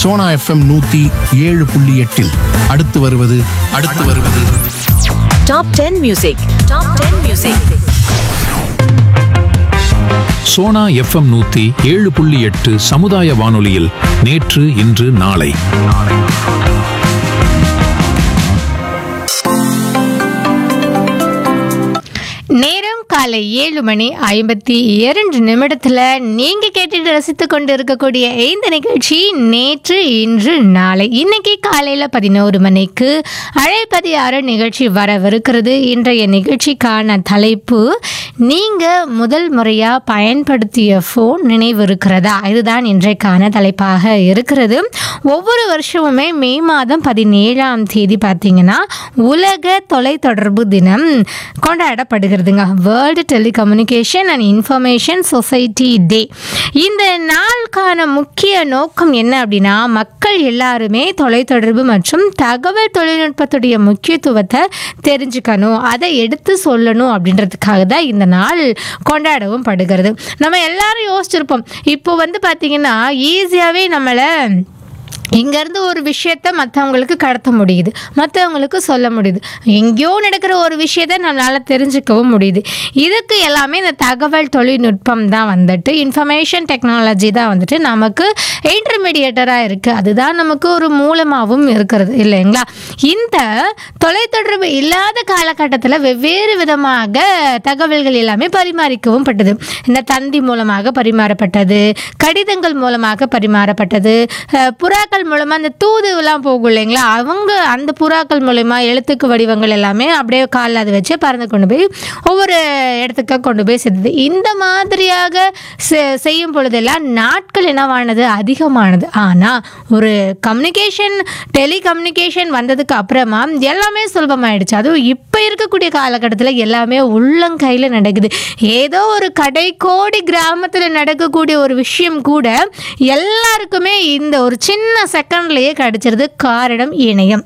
Sona FM நூத்தி ஏழு புள்ளி எட்டில் அடுத்து வருவது அடுத்து வருவது Top 10 Music. Top 10 Music. Sona FM நூத்தி ஏழு புள்ளி எட்டு சமுதாய வானொலியில் நேற்று இன்று நாளை நேரம் காலை ஏழு மணி ஐம்பத்தி இரண்டு நிமிடத்துல நீங்க கேட்டுட்டு ரசித்து கொண்டு இருக்கக்கூடிய இந்த நிகழ்ச்சி நேற்று இன்று நாளை இன்னைக்கு காலையில பதினோரு மணிக்கு அழைப்பதி ஆறு நிகழ்ச்சி வரவிருக்கிறது இன்றைய நிகழ்ச்சிக்கான தலைப்பு நீங்க முதல் முறையா பயன்படுத்திய ஃபோன் நினைவு இருக்கிறதா இதுதான் இன்றைக்கான தலைப்பாக இருக்கிறது ஒவ்வொரு வருஷமுமே மே மாதம் பதினேழாம் தேதி பார்த்தீங்கன்னா உலக தொலைத்தொடர்பு தினம் கொண்டாடப்படுகிறதுங்க world telecommunication and information society day இந்த நாளுக்கான முக்கிய நோக்கம் என்ன அப்படின்னா மக்கள் எல்லாருமே தொலைத்தொடர்பு மற்றும் தகவல் தொழில்நுட்பத்துடைய முக்கியத்துவத்தை தெரிஞ்சுக்கணும் அதை எடுத்து சொல்லணும் அப்படின்றதுக்காக தான் இந்த நாள் கொண்டாடவும் படுகிறது நம்ம எல்லாரும் யோசிச்சிருப்போம் இப்போ வந்து பார்த்தீங்கன்னா ஈஸியாகவே நம்மளை இங்கேருந்து ஒரு விஷயத்த மற்றவங்களுக்கு கடத்த முடியுது மற்றவங்களுக்கு சொல்ல முடியுது எங்கேயோ நடக்கிற ஒரு விஷயத்த நம்மளால் தெரிஞ்சுக்கவும் முடியுது இதுக்கு எல்லாமே இந்த தகவல் தொழில்நுட்பம் தான் வந்துட்டு இன்ஃபர்மேஷன் டெக்னாலஜி தான் வந்துட்டு நமக்கு இன்டர்மீடியேட்டராக இருக்குது அதுதான் நமக்கு ஒரு மூலமாகவும் இருக்கிறது இல்லைங்களா இந்த தொலைத்தொடர்பு இல்லாத காலகட்டத்தில் வெவ்வேறு விதமாக தகவல்கள் எல்லாமே பரிமாறிக்கவும் பட்டது இந்த தந்தி மூலமாக பரிமாறப்பட்டது கடிதங்கள் மூலமாக பரிமாறப்பட்டது அஹ், புறாக்கள் மூலமாக அந்த தூதுலாம் போகும் இல்லைங்களா அவங்க அந்த புறாக்கள் மூலமா எழுத்துக்கு வடிவங்கள் எல்லாமே அப்படியே காலில் அதை வச்சு பறந்து கொண்டு போய் ஒவ்வொரு இடத்துக்கு கொண்டு போய் சேர்த்தது இந்த மாதிரியாக செ- செய்யும் பொழுதெல்லாம் நாட்கள் என்னவானது அதிகமானது ஆனால் ஒரு கம்யூனிகேஷன் டெலிகம்யூனிகேஷன் வந்ததுக்கு அப்புறமா எல்லாமே சுலபமாயிடுச்சு அதுவும் இப்போ இருக்கக்கூடிய காலகட்டத்தில் எல்லாமே உள்ளங்கையில் நடக்குது ஏதோ ஒரு கடைக்கோடி கிராமத்தில் நடக்கக்கூடிய ஒரு விஷயம் கூட எல்லாருக்குமே இந்த ஒரு சின்ன செகண்ட்லேயே கிடச்சிருது காரணம் இணையம்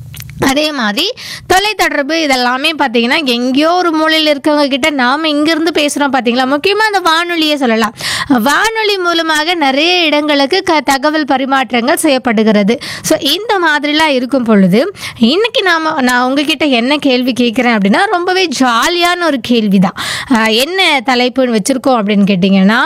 அதே மாதிரி தொலைத்தொடர்பு இதெல்லாமே பார்த்தீங்கன்னா எங்கேயோ ஒரு மூலையில் இருக்கவங்க கிட்ட நாம் இங்கேருந்து பேசுகிறோம் பார்த்தீங்களா முக்கியமாக அந்த வானொலியை சொல்லலாம் வானொலி மூலமாக நிறைய இடங்களுக்கு க தகவல் பரிமாற்றங்கள் செய்யப்படுகிறது ஸோ இந்த மாதிரிலாம் இருக்கும் பொழுது இன்னைக்கு நாம் நான் உங்ககிட்ட என்ன கேள்வி கேட்குறேன் அப்படின்னா ரொம்பவே ஜாலியான ஒரு கேள்வி தான் என்ன தலைப்புன்னு வச்சுருக்கோம் அப்படின்னு கேட்டிங்கன்னா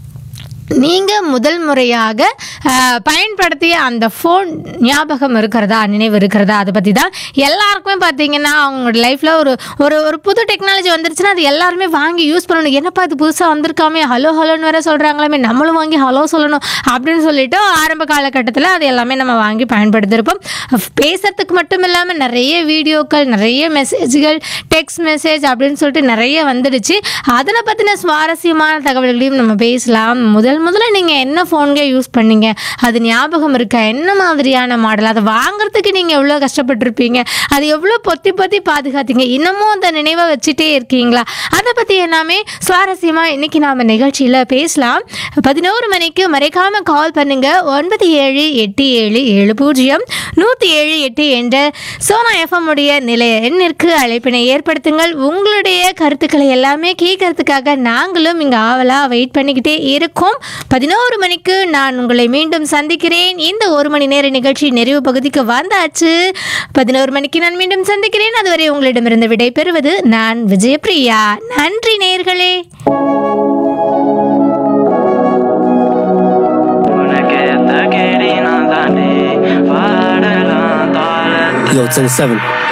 நீங்கள் முதல் முறையாக அஹ், பயன்படுத்திய அந்த ஃபோன் ஞாபகம் இருக்கிறதா நினைவு இருக்கிறதா அதை பற்றி தான் எல்லாருக்குமே பார்த்தீங்கன்னா அவங்களோட லைஃப்பில் ஒரு ஒரு ஒரு புது டெக்னாலஜி வந்துருச்சுன்னா அது எல்லாருமே வாங்கி யூஸ் பண்ணணும் என்னப்பா இது புதுசாக வந்திருக்காமே ஹலோ ஹலோன்னு வேற சொல்கிறாங்களாமே நம்மளும் வாங்கி ஹலோ சொல்லணும் அப்படின்னு சொல்லிட்டு ஆரம்ப காலகட்டத்தில் அது எல்லாமே நம்ம வாங்கி பயன்படுத்தியிருப்போம் பேசுறதுக்கு மட்டும் இல்லாமல் நிறைய வீடியோக்கள் நிறைய மெசேஜ்கள் டெக்ஸ்ட் மெசேஜ் அப்படின்னு சொல்லிட்டு நிறைய வந்துடுச்சு அதில் பற்றின சுவாரஸ்யமான தகவல்களையும் நம்ம பேசலாம் முதல் முதல்ல நீங்கள் என்ன ஃபோன்கள் யூஸ் பண்ணீங்க அது ஞாபகம் இருக்கா என்ன மாதிரியான மாடல் அதை வாங்குறதுக்கு நீங்கள் எவ்வளோ கஷ்டப்பட்டிருப்பீங்க அது எவ்வளோ பொத்தி பொத்தி பாதுகாத்தீங்க இன்னமும் அந்த நினைவை வச்சுட்டே இருக்கீங்களா அதை பற்றி எல்லாமே சுவாரஸ்யமாக இன்னைக்கு நாம் நிகழ்ச்சியில் பேசலாம் பதினோரு மணிக்கு மறைக்காமல் கால் பண்ணுங்க ஒன்பது ஏழு எட்டு ஏழு ஏழு பூஜ்ஜியம் நூற்றி ஏழு எட்டு என்ற சோனா எஃப்எம் உடைய நிலைய எண்ணிற்கு அழைப்பினை ஏற்படுத்துங்கள் உங்களுடைய கருத்துக்களை எல்லாமே கேட்கறதுக்காக நாங்களும் இங்கே ஆவலாக வெயிட் பண்ணிக்கிட்டே இருக்கோம் பதினோரு மணிக்கு நான் உங்களை மீண்டும் சந்திக்கிறேன் இந்த ஒரு மணி நேர நிகழ்ச்சி நிறைவு பகுதிக்கு வந்தாச்சு பதினோரு மணிக்கு நான் மீண்டும் சந்திக்கிறேன் அதுவரை உங்களிடமிருந்து விடை பெறுவது நான் விஜயபிரியா நன்றி நேர்களே உனக்கு எத்த கேடி நான் தாண்டி பாடலாம் தாள Yo, 10 7.